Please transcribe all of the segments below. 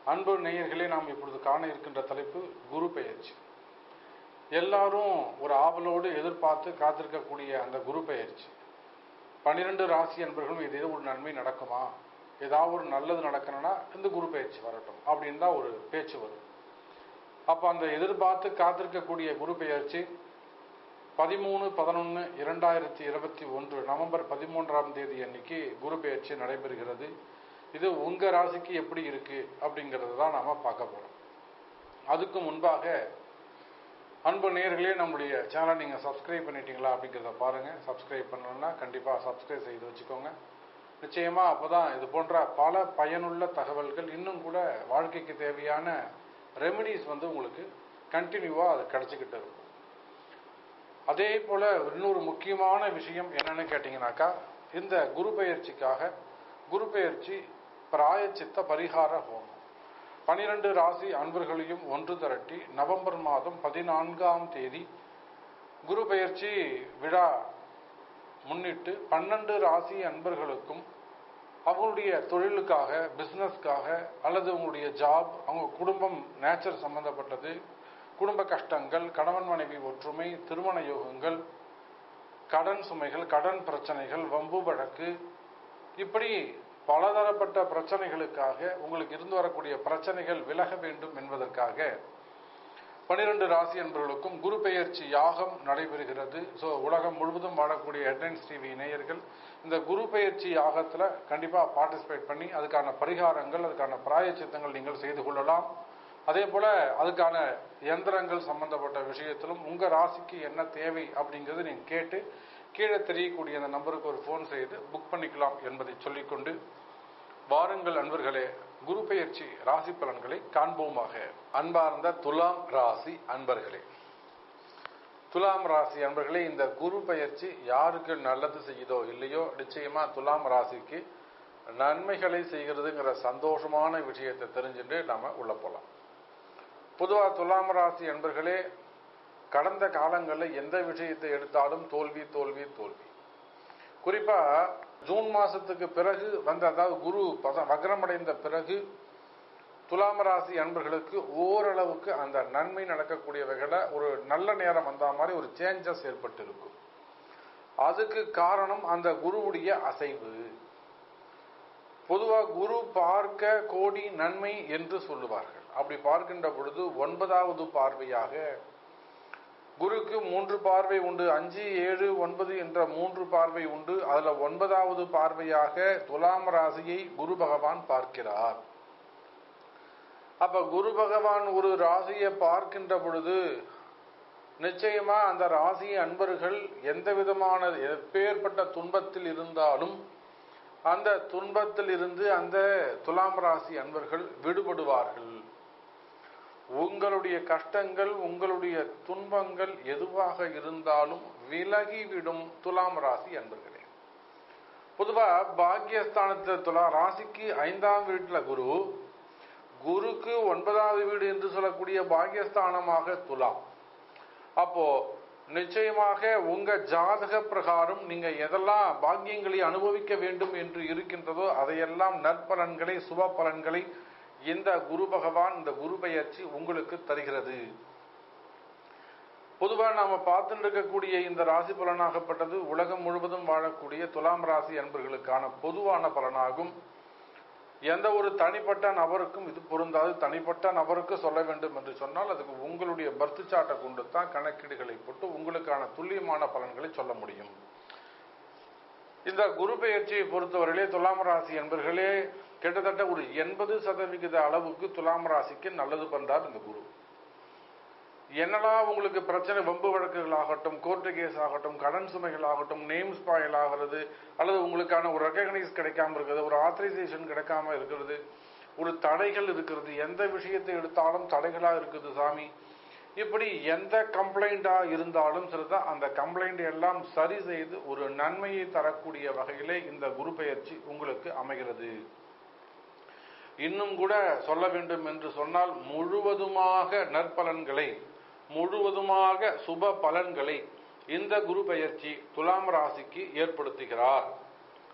அன்பு நேயர்களே நாம் இப்பொழுது காண இருக்கின்ற தலைப்பு குரு பெயர்ச்சி எல்லாரும் ஒரு ஆவலோடு எதிர்பார்த்து காத்திருக்கக்கூடிய அந்த குரு பெயர்ச்சி பன்னிரெண்டு ராசி அன்பர்களும் இது ஒரு நன்மை நடக்குமா ஏதாவது ஒரு நல்லது நடக்கணும்னா இந்த குரு பெயர்ச்சி வரட்டும் அப்படின்னு தான் ஒரு பேச்சு வரும் அப்போ அந்த எதிர்பார்த்து காத்திருக்கக்கூடிய குரு பெயர்ச்சி பதிமூணு பதினொன்று இரண்டாயிரத்தி இருபத்தி ஒன்று நவம்பர் பதிமூன்றாம் தேதி அன்னைக்கு குரு பெயர்ச்சி நடைபெறுகிறது இது உங்க ராசிக்கு எப்படி இருக்கு அப்படிங்கிறது தான் நாம பார்க்க போறோம் அதுக்கு முன்பாக அன்பு நேர்களே நம்முடைய சேனல் நீங்க சப்ஸ்கிரைப் பண்ணிட்டீங்களா அப்படிங்கிறத பாருங்க சப்ஸ்கிரைப் பண்ணலன்னா கண்டிப்பா சப்ஸ்கிரைப் செய்து வச்சுக்கோங்க நிச்சயமா அப்பதான் இது போன்ற பல பயனுள்ள தகவல்கள் இன்னும் கூட வாழ்க்கைக்கு தேவையான ரெமெடிஸ் வந்து உங்களுக்கு கண்டினியூவா அது கிடைச்சிக்கிட்டு இருக்கும் அதே போல இன்னொரு முக்கியமான விஷயம் என்னன்னு கேட்டீங்கன்னாக்கா இந்த குரு பெயர்ச்சிக்காக குரு பெயர்ச்சி பிராயச்சித்த பரிகார ஹோமம் பனிரெண்டு ராசி அன்பர்களையும் ஒன்று திரட்டி நவம்பர் மாதம் பதினான்காம் தேதி குரு பெயர்ச்சி விழா முன்னிட்டு பன்னெண்டு ராசி அன்பர்களுக்கும் அவங்களுடைய தொழிலுக்காக பிசினஸ்க்காக அல்லது உங்களுடைய ஜாப் அவங்க குடும்பம் நேச்சர் சம்பந்தப்பட்டது குடும்ப கஷ்டங்கள் கணவன் மனைவி ஒற்றுமை திருமண யோகங்கள் கடன் சுமைகள் கடன் பிரச்சனைகள் வம்பு வழக்கு இப்படி பலதரப்பட்ட பிரச்சனைகளுக்காக உங்களுக்கு இருந்து வரக்கூடிய பிரச்சனைகள் விலக வேண்டும் என்பதற்காக பனிரெண்டு ராசி என்பவர்களுக்கும் குரு பெயர்ச்சி யாகம் நடைபெறுகிறது ஸோ உலகம் முழுவதும் வாழக்கூடிய ஹெட்லைன்ஸ் டிவி இணையர்கள் இந்த குரு பெயர்ச்சி யாகத்தில் கண்டிப்பாக பார்ட்டிசிபேட் பண்ணி அதுக்கான பரிகாரங்கள் அதுக்கான பிராயச்சித்தங்கள் நீங்கள் செய்து கொள்ளலாம் அதே போல அதுக்கான எந்திரங்கள் சம்பந்தப்பட்ட விஷயத்திலும் உங்க ராசிக்கு என்ன தேவை அப்படிங்கறது நீங்க கேட்டு கீழே தெரியக்கூடிய அந்த நம்பருக்கு ஒரு ஃபோன் செய்து புக் பண்ணிக்கலாம் என்பதை சொல்லிக்கொண்டு வாருங்கள் அன்பர்களே குரு பெயர்ச்சி ராசி பலன்களை காண்போமாக அன்பார்ந்த துலாம் ராசி அன்பர்களே துலாம் ராசி அன்பர்களே இந்த குரு பெயர்ச்சி யாருக்கு நல்லது செய்யுதோ இல்லையோ நிச்சயமா துலாம் ராசிக்கு நன்மைகளை செய்கிறதுங்கிற சந்தோஷமான விஷயத்தை தெரிஞ்சுட்டு நாம உள்ள போலாம் பொதுவா துலாம் ராசி அன்பர்களே கடந்த காலங்களில் எந்த விஷயத்தை எடுத்தாலும் தோல்வி தோல்வி தோல்வி குறிப்பா ஜூன் மாசத்துக்கு பிறகு வந்த அதாவது குரு பத வக்ரமடைந்த பிறகு துலாம் ராசி அன்பர்களுக்கு ஓரளவுக்கு அந்த நன்மை நடக்கக்கூடியவைகளை ஒரு நல்ல நேரம் வந்த மாதிரி ஒரு சேஞ்சஸ் ஏற்பட்டு இருக்கும் அதுக்கு காரணம் அந்த குருவுடைய அசைவு பொதுவா குரு பார்க்க கோடி நன்மை என்று சொல்லுவார்கள் அப்படி பார்க்கின்ற பொழுது ஒன்பதாவது பார்வையாக குருக்கு மூன்று பார்வை உண்டு அஞ்சு ஏழு ஒன்பது என்ற மூன்று பார்வை உண்டு அதுல ஒன்பதாவது பார்வையாக துலாம் ராசியை குரு பகவான் பார்க்கிறார் அப்ப குரு பகவான் ஒரு ராசியை பார்க்கின்ற பொழுது நிச்சயமா அந்த ராசி அன்பர்கள் எந்த விதமான எப்பேற்பட்ட துன்பத்தில் இருந்தாலும் அந்த துன்பத்தில் இருந்து அந்த துலாம் ராசி அன்பர்கள் விடுபடுவார்கள் உங்களுடைய கஷ்டங்கள் உங்களுடைய துன்பங்கள் எதுவாக இருந்தாலும் விலகிவிடும் துலாம் ராசி அன்பர்களே பொதுவா பாக்கியஸ்தானத்தில் துலா ராசிக்கு ஐந்தாம் வீட்டுல குரு குருக்கு ஒன்பதாவது வீடு என்று சொல்லக்கூடிய பாக்கியஸ்தானமாக துலாம் அப்போ நிச்சயமாக உங்க ஜாதக பிரகாரம் நீங்க எதெல்லாம் பாக்கியங்களை அனுபவிக்க வேண்டும் என்று இருக்கின்றதோ அதையெல்லாம் நற்பலன்களை சுப பலன்களை இந்த குரு பகவான் இந்த குரு பெயர்ச்சி உங்களுக்கு தருகிறது பொதுவா நாம பார்த்துட்டு இருக்கக்கூடிய இந்த ராசி பலனாகப்பட்டது உலகம் முழுவதும் வாழக்கூடிய துலாம் ராசி அன்பர்களுக்கான பொதுவான பலனாகும் எந்த ஒரு தனிப்பட்ட நபருக்கும் இது பொருந்தாது தனிப்பட்ட நபருக்கு சொல்ல வேண்டும் என்று சொன்னால் அதுக்கு உங்களுடைய பர்த் சாட்டை கொண்டு தான் கணக்கீடுகளை போட்டு உங்களுக்கான துல்லியமான பலன்களை சொல்ல முடியும் இந்த குரு பெயர்ச்சியை பொறுத்தவரையிலே துலாம் ராசி என்பர்களே கிட்டத்தட்ட ஒரு எண்பது சதவிகித அளவுக்கு துலாம் ராசிக்கு நல்லது பண்றார் இந்த குரு என்னெல்லாம் உங்களுக்கு பிரச்சனை வம்பு வழக்குகள் ஆகட்டும் கோர்ட்டு கேஸ் ஆகட்டும் கடன் சுமைகள் ஆகட்டும் நேம் ஸ்பாயில் ஆகிறது அல்லது உங்களுக்கான ஒரு ரெக்கக்னைஸ் கிடைக்காம இருக்கிறது ஒரு ஆத்தரைசேஷன் கிடைக்காம இருக்கிறது ஒரு தடைகள் இருக்கிறது எந்த விஷயத்தை எடுத்தாலும் தடைகளா இருக்குது சாமி இப்படி எந்த கம்ப்ளைண்டா இருந்தாலும் சரிதான் அந்த கம்ப்ளைண்ட் எல்லாம் சரி செய்து ஒரு நன்மையை தரக்கூடிய வகையிலே இந்த குரு பெயர்ச்சி உங்களுக்கு அமைகிறது இன்னும் கூட சொல்ல வேண்டும் என்று சொன்னால் முழுவதுமாக நற்பலன்களை முழுவதுமாக சுப பலன்களை இந்த குரு பெயர்ச்சி துலாம் ராசிக்கு ஏற்படுத்துகிறார்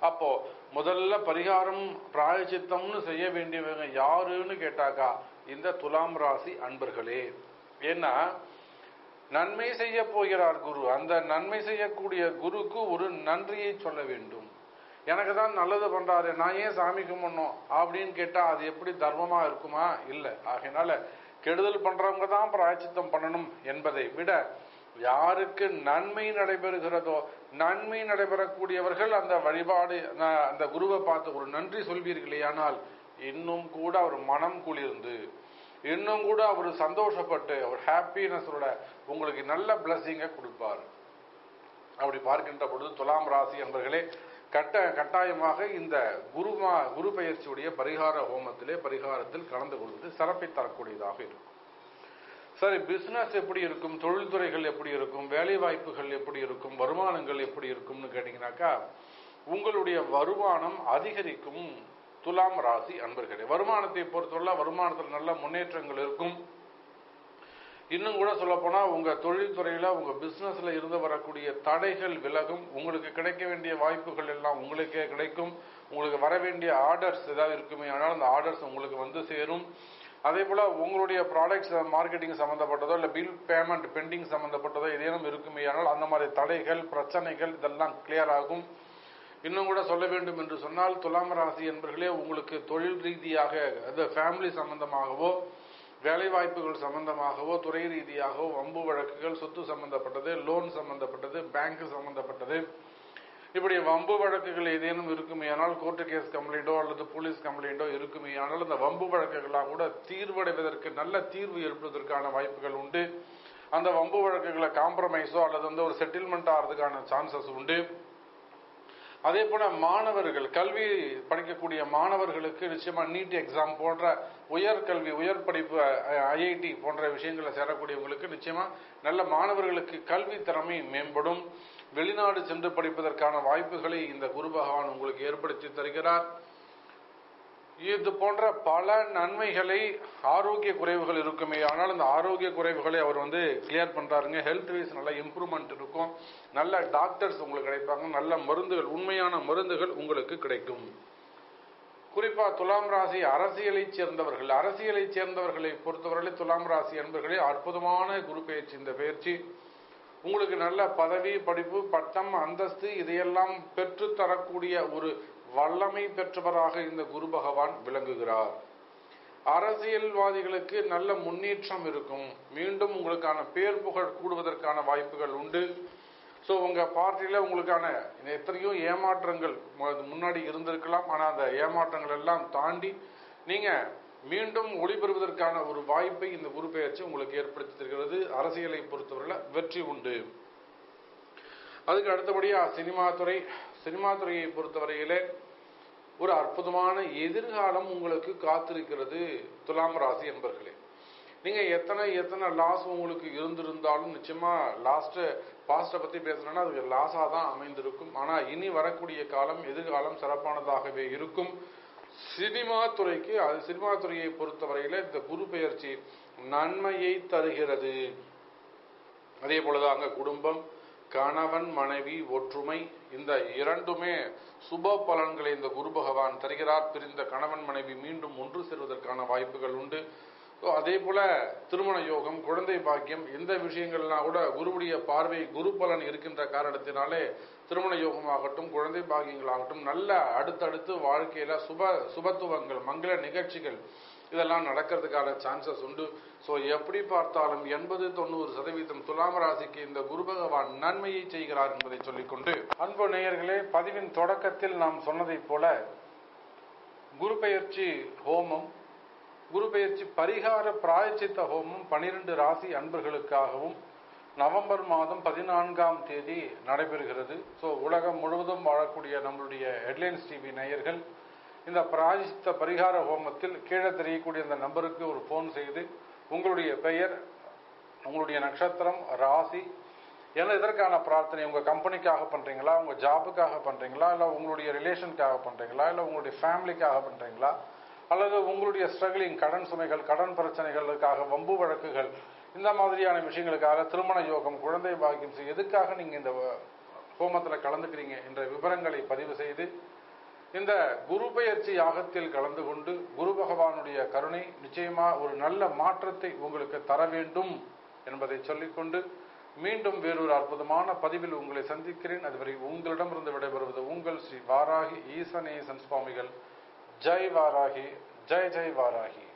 அப்போ முதல்ல பரிகாரம் பிராயச்சித்தம்னு செய்ய வேண்டியவங்க யாருன்னு கேட்டாக்கா இந்த துலாம் ராசி அன்பர்களே ஏன்னா நன்மை செய்ய போகிறார் குரு அந்த நன்மை செய்யக்கூடிய குருக்கு ஒரு நன்றியை சொல்ல வேண்டும் எனக்கு தான் நல்லது பண்றாரு நான் ஏன் சாமி கும்பிடணும் அப்படின்னு கேட்டா அது எப்படி தர்மமா இருக்குமா இல்ல ஆகையினால கெடுதல் பண்றவங்க தான் பிராயச்சித்தம் பண்ணணும் என்பதை விட யாருக்கு நன்மை நடைபெறுகிறதோ நன்மை நடைபெறக்கூடியவர்கள் அந்த வழிபாடு அந்த- அந்த குருவை பார்த்து ஒரு நன்றி சொல்வீர்களே ஆனால் இன்னும் கூட அவர் மனம் குளிர்ந்து இன்னும் கூட அவர் சந்தோஷப்பட்டு அவர் ஹாப்பினஸோட உங்களுக்கு நல்ல பிளஸ்ஸிங்கை கொடுப்பார் அப்படி பார்க்கின்ற பொழுது துலாம் ராசி என்பர்களே கட்ட கட்டாயமாக இந்த குருமா குரு பயிற்சியுடைய பரிகார ஹோமத்திலே பரிகாரத்தில் கலந்து கொள்வது சிறப்பை தரக்கூடியதாக இருக்கும் சரி பிசினஸ் எப்படி இருக்கும் தொழில்துறைகள் எப்படி இருக்கும் வேலை வாய்ப்புகள் எப்படி இருக்கும் வருமானங்கள் எப்படி இருக்கும்னு கேட்டீங்கன்னாக்கா உங்களுடைய வருமானம் அதிகரிக்கும் துலாம் ராசி அன்பர்களே வருமானத்தை பொறுத்தவரை வருமானத்தில் நல்ல முன்னேற்றங்கள் இருக்கும் இன்னும் கூட சொல்ல போனா உங்க தொழில்துறையில உங்க பிசினஸ்ல இருந்து வரக்கூடிய தடைகள் விலகும் உங்களுக்கு கிடைக்க வேண்டிய வாய்ப்புகள் எல்லாம் உங்களுக்கே கிடைக்கும் உங்களுக்கு வர வேண்டிய ஆர்டர்ஸ் ஏதாவது இருக்குமே ஆனால் அந்த ஆர்டர்ஸ் உங்களுக்கு வந்து சேரும் அதே போல உங்களுடைய ப்ராடக்ட்ஸ் மார்க்கெட்டிங் சம்பந்தப்பட்டதோ இல்ல பில் பேமெண்ட் பெண்டிங் சம்பந்தப்பட்டதோ ஏதேனும் இருக்குமே ஆனால் அந்த மாதிரி தடைகள் பிரச்சனைகள் இதெல்லாம் கிளியர் ஆகும் இன்னும் கூட சொல்ல வேண்டும் என்று சொன்னால் துலாம் ராசி என்பர்களே உங்களுக்கு தொழில் ரீதியாக அது ஃபேமிலி சம்பந்தமாகவோ வேலை வாய்ப்புகள் சம்பந்தமாகவோ துறை ரீதியாகவோ வம்பு வழக்குகள் சொத்து சம்பந்தப்பட்டது லோன் சம்பந்தப்பட்டது பேங்க் சம்பந்தப்பட்டது இப்படி வம்பு வழக்குகள் ஏதேனும் இருக்குமேயானால் கோர்ட்டு கேஸ் கம்ப்ளைண்டோ அல்லது போலீஸ் கம்ப்ளைண்டோ இருக்குமேயானால் அந்த வம்பு வழக்குகளாக கூட தீர்வடைவதற்கு நல்ல தீர்வு ஏற்படுவதற்கான வாய்ப்புகள் உண்டு அந்த வம்பு வழக்குகளை காம்ப்ரமைஸோ அல்லது வந்து ஒரு செட்டில்மெண்ட் ஆகிறதுக்கான சான்சஸ் உண்டு அதே போல மாணவர்கள் கல்வி படிக்கக்கூடிய மாணவர்களுக்கு நிச்சயமா நீட் எக்ஸாம் போன்ற உயர்கல்வி உயர் படிப்பு ஐஐடி போன்ற விஷயங்களை சேரக்கூடியவங்களுக்கு நிச்சயமா நல்ல மாணவர்களுக்கு கல்வி திறமை மேம்படும் வெளிநாடு சென்று படிப்பதற்கான வாய்ப்புகளை இந்த குரு பகவான் உங்களுக்கு ஏற்படுத்தி தருகிறார் இது போன்ற பல நன்மைகளை ஆரோக்கிய குறைவுகள் இருக்குமே ஆனால் அந்த ஆரோக்கிய குறைவுகளை அவர் வந்து கிளியர் பண்றாருங்க ஹெல்த் வைஸ் நல்ல இம்ப்ரூவ்மெண்ட் இருக்கும் நல்ல டாக்டர்ஸ் உங்களுக்கு கிடைப்பாங்க நல்ல மருந்துகள் உண்மையான மருந்துகள் உங்களுக்கு கிடைக்கும் குறிப்பா துலாம் ராசி அரசியலை சேர்ந்தவர்கள் அரசியலை சேர்ந்தவர்களை பொறுத்தவரையில் துலாம் ராசி என்பர்களே அற்புதமான குரு பயிற்சி இந்த பயிற்சி உங்களுக்கு நல்ல பதவி படிப்பு பட்டம் அந்தஸ்து இதையெல்லாம் பெற்று தரக்கூடிய ஒரு வல்லமை பெற்றவராக இந்த குரு பகவான் விளங்குகிறார் அரசியல்வாதிகளுக்கு நல்ல முன்னேற்றம் இருக்கும் மீண்டும் உங்களுக்கான பேர் புகழ் கூடுவதற்கான வாய்ப்புகள் உண்டு ஸோ உங்க பார்ட்டியில உங்களுக்கான எத்தனையோ ஏமாற்றங்கள் மு- முன்னாடி இருந்திருக்கலாம் ஆனா அந்த ஏமாற்றங்கள் எல்லாம் தாண்டி நீங்க மீண்டும் ஒளிபெறுவதற்கான ஒரு வாய்ப்பை இந்த குரு பெயர்ச்சி உங்களுக்கு ஏற்படுத்தி தருகிறது அரசியலை பொறுத்தவரையில வெற்றி உண்டு அதுக்கு அடுத்தபடியா சினிமா துறை சினிமா துறையை பொறுத்தவரையிலே ஒரு அற்புதமான எதிர்காலம் உங்களுக்கு காத்திருக்கிறது துலாம் ராசி என்பர்களே நீங்க எத்தனை எத்தனை லாஸ் உங்களுக்கு இருந்திருந்தாலும் நிச்சயமா லாஸ்ட் பாஸ்ட பத்தி பேசணும்னா அது லாஸா தான் அமைந்திருக்கும் ஆனா இனி வரக்கூடிய காலம் எதிர்காலம் சிறப்பானதாகவே இருக்கும் சினிமா துறைக்கு அது சினிமா துறையை பொறுத்தவரையில இந்த குரு பெயர்ச்சி நன்மையை தருகிறது அதே போலதான் அங்க குடும்பம் கணவன் மனைவி ஒற்றுமை இந்த இரண்டுமே சுப பலன்களை இந்த குரு பகவான் தருகிறார் பிரிந்த கணவன் மனைவி மீண்டும் ஒன்று சேர்வதற்கான வாய்ப்புகள் உண்டு So, அதே போல திருமண யோகம் குழந்தை பாக்கியம் இந்த விஷயங்கள்லாம் கூட குருவுடைய பார்வை குரு பலன் இருக்கின்ற காரணத்தினாலே திருமண யோகமாகட்டும் குழந்தை பாக்கியங்களாகட்டும் நல்ல அடுத்தடுத்து வாழ்க்கையில சுப சுபத்துவங்கள் மங்கள நிகழ்ச்சிகள் இதெல்லாம் நடக்கிறதுக்கான சான்சஸ் உண்டு ஸோ எப்படி பார்த்தாலும் எண்பது தொண்ணூறு சதவீதம் துலாம் ராசிக்கு இந்த குரு பகவான் நன்மையை செய்கிறார் என்பதை சொல்லிக்கொண்டு அன்பு நேயர்களே பதிவின் தொடக்கத்தில் நாம் சொன்னதைப் போல குரு பெயர்ச்சி ஹோமம் குரு பெயர்ச்சி பரிகார பிராயச்சித்த ஹோமம் பனிரெண்டு ராசி அன்பர்களுக்காகவும் நவம்பர் மாதம் பதினான்காம் தேதி நடைபெறுகிறது ஸோ உலகம் முழுவதும் வாழக்கூடிய நம்மளுடைய ஹெட்லைன்ஸ் டிவி நேயர்கள் இந்த பிராயச்சித்த பரிகார ஹோமத்தில் கீழே தெரியக்கூடிய அந்த நம்பருக்கு ஒரு ஃபோன் செய்து உங்களுடைய பெயர் உங்களுடைய நட்சத்திரம் ராசி ஏன்னா இதற்கான பிரார்த்தனை உங்க கம்பெனிக்காக பண்றீங்களா உங்க ஜாபுக்காக பண்றீங்களா இல்ல உங்களுடைய ரிலேஷனுக்காக பண்றீங்களா இல்ல உங்களுடைய ஃபேமிலிக்காக பண்றீங்களா அல்லது உங்களுடைய ஸ்ட்ரகிளிங் கடன் சுமைகள் கடன் பிரச்சனைகளுக்காக வம்பு வழக்குகள் இந்த மாதிரியான விஷயங்களுக்காக திருமண யோகம் குழந்தை பாக்கியம் செய்ய எதுக்காக நீங்க இந்த ஹோமத்தில் கலந்துக்கிறீங்க என்ற விவரங்களை பதிவு செய்து இந்த குரு பெயர்ச்சி யாகத்தில் கலந்து கொண்டு குரு பகவானுடைய கருணை நிச்சயமா ஒரு நல்ல மாற்றத்தை உங்களுக்கு தர வேண்டும் என்பதை சொல்லிக்கொண்டு மீண்டும் வேறொரு அற்புதமான பதிவில் உங்களை சந்திக்கிறேன் அதுவரை உங்களிடமிருந்து விடைபெறுவது உங்கள் ஸ்ரீ வாராகி ஈசனேசன் சுவாமிகள் ஜெய் வாராகி ஜெய் ஜெய் வாராகி